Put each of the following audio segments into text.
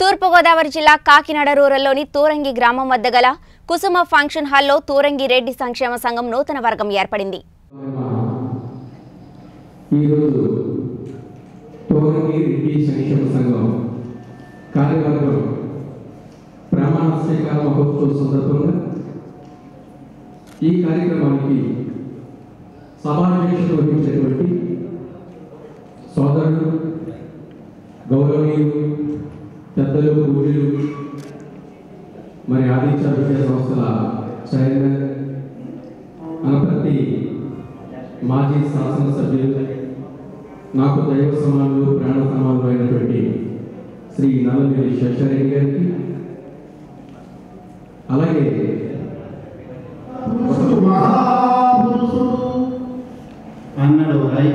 తూర్పుగోదావరి జిల్లా కాకినాడ రూరల్లోని తూరంగి గ్రామం వద్ద గల కుసుమ ఫంక్షన్ హాల్లో తూరంగి రెడ్డి సంక్షేమ సంఘం నూతన వర్గం ఏర్పడింది ఈరోజు తోరంగి రెడ్డి సంక్షేమ సంఘం కార్యవర్గం ప్రమాణ స్వీకార మహోత్సవం సందర్భంగా ఈ కార్యక్రమానికి సభాధ్యక్షత వహించినటువంటి సోదరుడు గౌరవనీయులు పెద్దలు పూజలు మరి ఆదిత్య విద్యా సంస్థల చైర్మన్ అనపర్తి మాజీ శాసనసభ్యులు నాకు దైవ సమానులు ప్రాణ సమానులు అయినటువంటి శ్రీ నల్లమిల్లి శేషారెడ్డి గారికి అలాగే పురుషుడు మహాపురుషుడు అన్నాడు ఆయన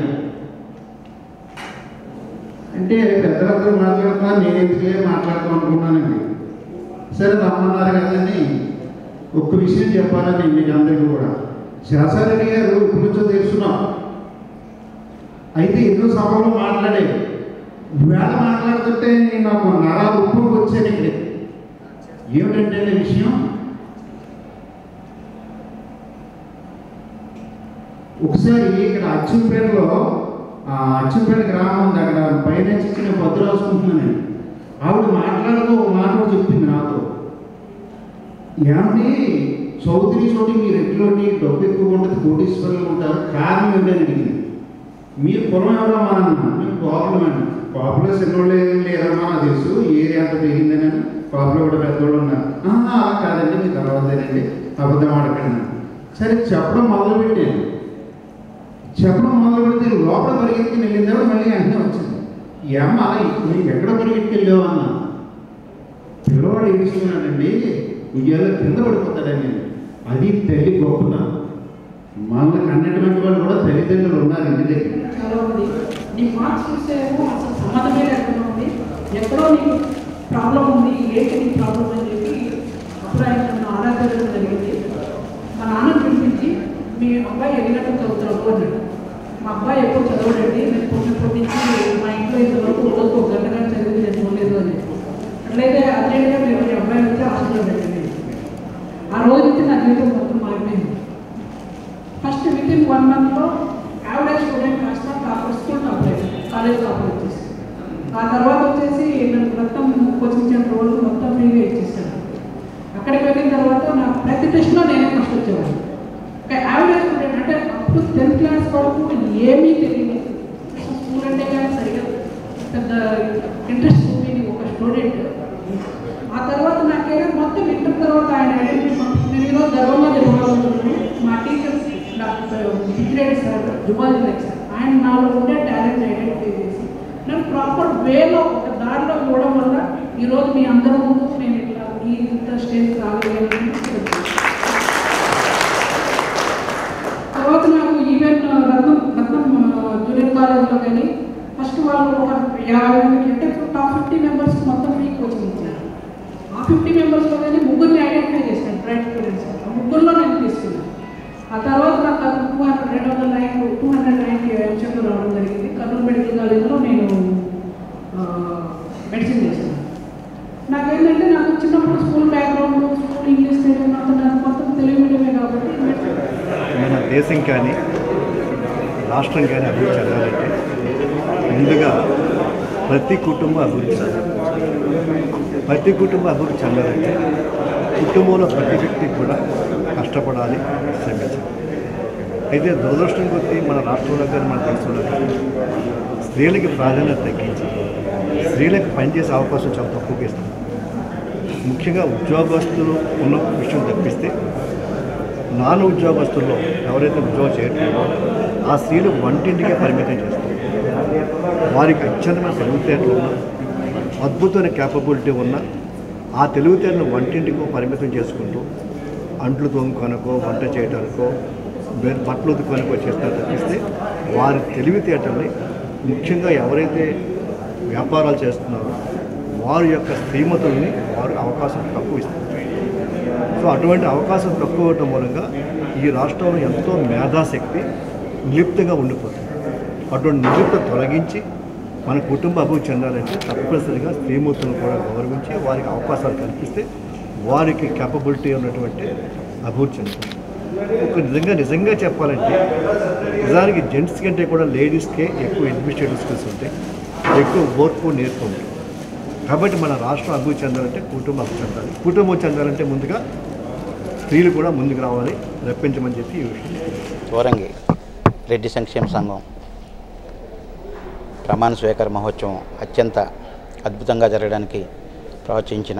అంటే పెద్దలందరూ మాట్లాడుతున్నా నేను ఎందుకే మాట్లాడుతూ అనుకున్నానండి సరే రమ్మన్నారు కదండి ఒక్క విషయం చెప్పాలని మీకు అందరికీ కూడా శాసారెడ్డి గారు ఇప్పుడు నుంచో తెలుసున్నాం అయితే ఎన్నో సభలో మాట్లాడే వేళ మాట్లాడుతుంటే నాకు నరాలు ఉప్పు వచ్చాను ఇక్కడ ఏమిటంటే ఈ విషయం ఒకసారి ఇక్కడ అచ్చుపేటలో ఆ అచ్చుపేట గ్రామం ఉంది అక్కడ పైనుంచి ఇచ్చిన పద్దు రాసుకుంటున్నాను ఆవిడ మాట్లాడుతూ ఒక మాట కూడా చెప్పింది నాతో ఏమండి చౌదరి చోటి మీ రెడ్డిలోని డబ్బు ఎక్కువ ఉంటుంది కోటీశ్వరులు ఉంటారు కారణం ఏంటని అడిగింది మీరు కులం ఎవరో మా అన్న మేము కోపలం అండి కోపలో చిన్నోళ్ళు ఏం లేరమ్మా నాకు తెలుసు ఏరియా అంత పెరిగిందని కోపలో కూడా పెద్దోళ్ళు ఉన్నారు "ఆహా, అలా కాదండి మీ తర్వాతేనండి అబద్ధం ఆడకండి సరే చెప్పడం మొదలుపెట్టాను చెప్పడం మొదలు పెడితే లోపల పరిగెత్తుకుని వెళ్ళిందేమో మళ్ళీ వెంటనే వచ్చింది ఏమ్మా నీకు ఎక్కడ పరిగెత్తుకెళ్ళావు అన్న పిల్లవాడు ఏడుస్తున్నాడండి ఉయ్యాల కింద పడిపోతాడని అది తల్లి గొప్పన మనల్ని కన్నటువంటి వాళ్ళు కూడా తల్లిదండ్రులు ఉన్నారు ఇంటి దగ్గర చాలా ఉంది నీ మార్క్స్ చూసేమో అసలు సంబంధమే లేకుండా ఉంది ఎక్కడో నీకు ప్రాబ్లం ఉంది ఏంటి నీ ప్రాబ్లం అని చెప్పి అప్పుడు ఆయన నన్ను ఆరాధన జరిగింది మా నాన్న పిలిపించి మీ అబ్బాయి ఎదిగట్టు చదువుతాడు అన్నాడు మా అబ్బాయి ఎప్పుడు చదవడండి నేను పుట్టినప్పటి నుంచి మా ఇంట్లో ఇంతవరకు రోజు ఒక గంట గంట చదివి నేను చూడలేదు అని చెప్పి అట్లయితే అర్జెంట్గా మీరు మీ అబ్బాయి వచ్చి హాస్టల్లో పెట్టండి ఆ రోజు నుంచి నా జీవితం మొత్తం మారిపోయింది ఫస్ట్ విత్ ఇన్ వన్ మంత్లో యావరేజ్ స్టూడెంట్ కాస్త టాపర్ స్కూల్ టాపర్ అయ్యాను. కాలేజ్ టాపర్ వచ్చేసి ఆ తర్వాత వచ్చేసి నన్ను మొత్తం కోచింగ్ సెంటర్ వాళ్ళు మొత్తం ఫ్రీగా ఇచ్చేసాను అక్కడికి వెళ్ళిన తర్వాత నా ప్రతి టెస్ట్లో నేనే ఫస్ట్ వచ్చేవాడిని ఒక యావరేజ్ స్టూడెంట్ అంటే అప్పుడు టెన్త్ క్లాస్ వరకు ఏమీ తెలియదు స్కూల్ అంటే కానీ సరిగా పెద్ద ఇంట్రెస్ట్ చూపింది ఒక స్టూడెంట్ ఆ తర్వాత నాకేమో మొత్తం ఇంటర్ తర్వాత ఆయన ఐడెంటిటీ నేను ఈరోజు గర్వంగా చెప్పగలుగుతున్నాను మా టీచర్స్ డాక్టర్ విగ్రేడ్ సార్ జుబాజీ లెక్చర్ ఆయన నాలో ఉండే టాలెంట్ ఐడెంటిఫై చేసి నన్ను ప్రాపర్ వేలో ఒక దారిలో ఇవ్వడం వల్ల ఈరోజు మీ అందరి ముందు నేను ఇట్లా ఈ ఇంత స్టేజ్ రాగలిగానని చెప్తున్నాను. తర్వాత నాకు ఈవెన్ రత్నం రత్నం జూనియర్ కాలేజ్లో కానీ ఫస్ట్ వాళ్ళు ఒక యాభై మందికి అంటే టాప్ ఫిఫ్టీ మెంబర్స్ మొత్తం ఫ్రీ కోచింగ్ ఇచ్చారు ఆ ఫిఫ్టీ మెంబర్స్లో కానీ ముగ్గురిని ఐడెంటిఫై చేశాను బ్రైట్ స్టూడెంట్స్ ఆ ముగ్గురులో నేను తీసుకున్నాను ఆ తర్వాత నాకు అది టూ హండ్రెడ్ రెండు వందల నైన్ టూ హండ్రెడ్ నైన్టీ ఎంసెట్లో రావడం జరిగింది కర్నూలు మెడికల్ కాలేజ్లో నేను మెడిసిన్ చేశాను నాకేంటంటే నాకు చిన్నప్పుడు school background school English medium అంతా నాకు మొత్తం తెలుగు మీడియమే కాబట్టి మెడిసిన్ మన దేశం కానీ రాష్ట్రం కానీ అభివృద్ధి చెందాలంటే ముందుగా ప్రతి కుటుంబం అభివృద్ధి చెందాలి ప్రతి కుటుంబం అభివృద్ధి చెందాలంటే కుటుంబంలో ప్రతి వ్యక్తి కూడా కష్టపడాలి శ్రమించాలి అయితే దురదృష్టం కొద్దీ మన రాష్ట్రంలో కానీ మన దేశంలో కానీ స్త్రీలకి ప్రాధాన్యత తగ్గించి స్త్రీలకు పనిచేసే అవకాశం చాలా తక్కువగా ఇస్తుంది ముఖ్యంగా ఉద్యోగస్తులు ఉన్న విషయం తప్పిస్తే నాన్ ఉద్యోగస్తుల్లో ఎవరైతే ఉద్యోగం చేయట్లేదో ఆ స్త్రీలు వంటింటికే పరిమితం చేస్తారు వారికి అత్యంతమైన తెలివితేటలు ఉన్న అద్భుతమైన క్యాపబిలిటీ ఉన్న ఆ తెలివితేటను వంటింటికో పరిమితం చేసుకుంటూ అంట్లు తోముకొనకో వంట చేయడానికో బె- బట్టలు ఉతుకోనికో చేస్తారు తప్పిస్తే వారి తెలివితేటల్ని ముఖ్యంగా ఎవరైతే వ్యాపారాలు చేస్తున్నారో వారి యొక్క శ్రీమతుల్ని వారు అవకాశం తక్కువ ఇస్తారు సో అటువంటి అవకాశం తక్కువ అవటం మూలంగా ఈ రాష్ట్రంలో ఎంతో మేధాశక్తి నిలిప్తంగా ఉండిపోతుంది అటువంటి నిలిప్త తొలగించి మన కుటుంబ అభివృద్ధి చెందాలంటే తప్పనిసరిగా స్త్రీమూర్తులను కూడా గౌరవించి వారికి అవకాశాలు కల్పిస్తే వారికి కేపబిలిటీ ఉన్నటువంటి అభివృద్ధి చెందుతుంది ఒక నిజంగా నిజంగా చెప్పాలంటే నిజానికి జెంట్స్ కంటే కూడా లేడీస్కే ఎక్కువ అడ్మినిస్ట్రేటివ్ స్కిల్స్ ఉంటాయి ఎక్కువ ఓర్పు నేర్పు ఉంటుంది కాబట్టి మన రాష్ట్రం అభివృద్ధి చెందాలంటే కుటుంబం అభివృద్ధి చెందాలి కుటుంబం చెందాలంటే ముందుగా స్త్రీలు కూడా ముందుకు రావాలి రప్పించమని చెప్పి ఈ విషయం తోరంగి రెడ్డి సంక్షేమ సంఘం ప్రమాణ స్వీకార మహోత్సవం అత్యంత అద్భుతంగా జరగడానికి ప్రోత్సహించిన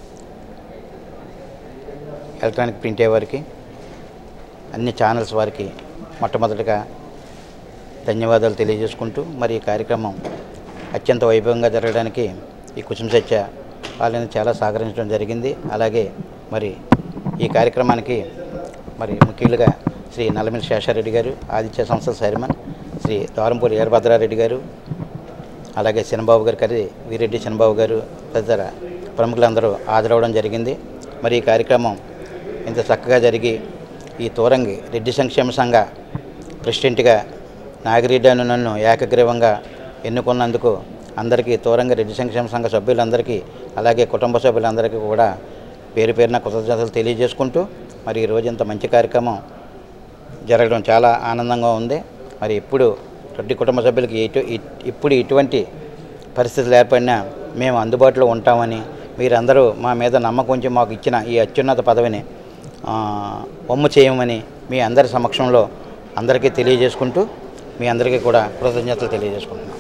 ఎలక్ట్రానిక్ ప్రింట్ వారికి అన్ని ఛానల్స్ వారికి మొట్టమొదటిగా ధన్యవాదాలు తెలియజేసుకుంటూ మరి ఈ కార్యక్రమం అత్యంత వైభవంగా జరగడానికి ఈ కుసుమ సత్య వాళ్ళని చాలా సహకరించడం జరిగింది అలాగే మరి ఈ కార్యక్రమానికి మరి ముఖ్యులుగా శ్రీ నల్లమిల్లి శేషారెడ్డి గారు ఆదిత్య సంస్థ చైర్మన్ శ్రీ ద్వారంపూరి వీరభద్రారెడ్డి గారు అలాగే చిన్నబాబు గారు కరి వీరెడ్డి చిన్నబాబు గారు తదితర ప్రముఖులందరూ హాజరవడం జరిగింది మరి ఈ కార్యక్రమం ఇంత చక్కగా జరిగి ఈ తోరంగి రెడ్డి సంక్షేమ సంఘ ప్రెసిడెంట్గా నాగిరెడ్డి అను నన్ను ఏకగ్రీవంగా ఎన్నుకున్నందుకు అందరికీ తోరంగి రెడ్డి సంక్షేమ సంఘ సభ్యులందరికీ అలాగే కుటుంబ సభ్యులందరికీ కూడా పేరు పేరున కృతజ్ఞతలు తెలియజేసుకుంటూ మరి ఈ రోజు ఇంత మంచి కార్యక్రమం జరగడం చాలా ఆనందంగా ఉంది మరి ఇప్పుడు రెడ్డి కుటుంబ సభ్యులకి ఎటు ఇ- ఇప్పుడు ఇటువంటి పరిస్థితులు ఏర్పడినా మేము అందుబాటులో ఉంటామని మీరందరూ మా మీద నమ్మకం ఉంచి మాకు ఇచ్చిన ఈ అత్యున్నత పదవిని ఆ, వమ్ము చేయమని మీ అందరి సమక్షంలో అందరికీ తెలియజేసుకుంటూ మీ అందరికీ కూడా కృతజ్ఞతలు తెలియజేసుకుంటున్నాను